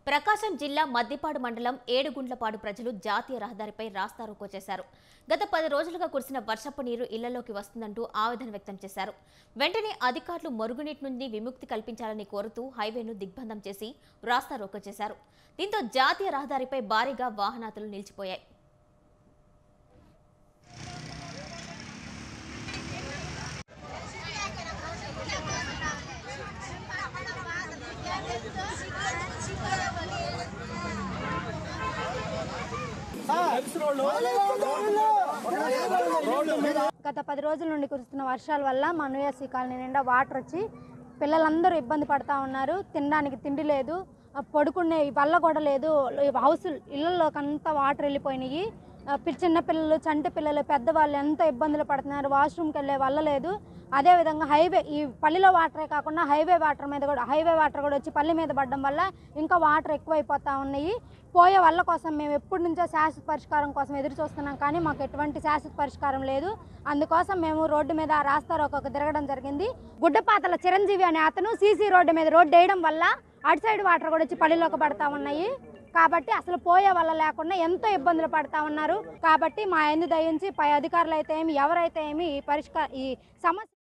ప్రకాశం జిల్లా మద్దిపాడు మండలం ఏడుగుండ్లపాడు ప్రజలు జాతీయ రహదారిపై రాస్తారోకో చేశారు గత పది రోజులుగా కురిసిన వర్షపు నీరు ఇళ్లలోకి వస్తుందంటూ ఆవేదన వ్యక్తం చేశారు వెంటనే అధికారులు మరుగునీటి నుండి విముక్తి కల్పించాలని కోరుతూ హైవేను దిగ్బంధం చేసి రాస్తారోకో చేశారు దీంతో జాతీయ రహదారిపై భారీగా వాహనాలు నిలిచిపోయాయి గత పది రోజుల నుండి కురుస్తున్న వర్షాల వల్ల మా న్యూఎస్సీ కాలనీ నిండా వాటర్ వచ్చి పిల్లలందరూ ఇబ్బంది పడతా ఉన్నారు తినడానికి తిండి లేదు ఆ పడుకునే వల్ల కూడా లేదు హౌస్ ఇళ్లలోకి అంతా వాటర్ వెళ్ళిపోయినాయి ఆ పి- చిన్న పిల్లలు చంటి పిల్లలు పెద్దవాళ్ళు ఎంత ఇబ్బందులు పడుతున్నారు వాష్రూమ్కి వెళ్ళే వల్ల లేదు అదేవిధంగా హైవే ఈ పల్లిలో వాటరే కాకుండా హైవే వాటర్ మీద కూడా హైవే వాటర్ కూడా వచ్చి పల్లి మీద పడడం వల్ల ఇంకా వాటర్ ఎక్కువైపోతూ ఉన్నాయి పోయే వాళ్ళ కోసం మేము ఎప్పటి నుంచో శాశ్వత పరిష్కారం కోసం ఎదురు చూస్తున్నాం కానీ మాకు ఎటువంటి శాశ్వత పరిష్కారం లేదు అందుకోసం మేము రోడ్డు మీద రాస్తారు ఒక్కొక్క తిరగడం జరిగింది గుడ్డపాతల చిరంజీవి అనే అతను సీసీ రోడ్డు మీద రోడ్డు వేయడం వల్ల అటు సైడ్ వాటర్ కూడా వచ్చి పల్లిలోకి పడతా ఉన్నాయి కాబట్టి అసలు పోయే వల్ల లేకుండా ఎంతో ఇబ్బందులు పడతా ఉన్నారు కాబట్టి మా ఎందు దయించి పై అధికారులు అయితే ఏమి ఎవరైతే ఏమి ఈ పరిష్కార ఈ సమస్య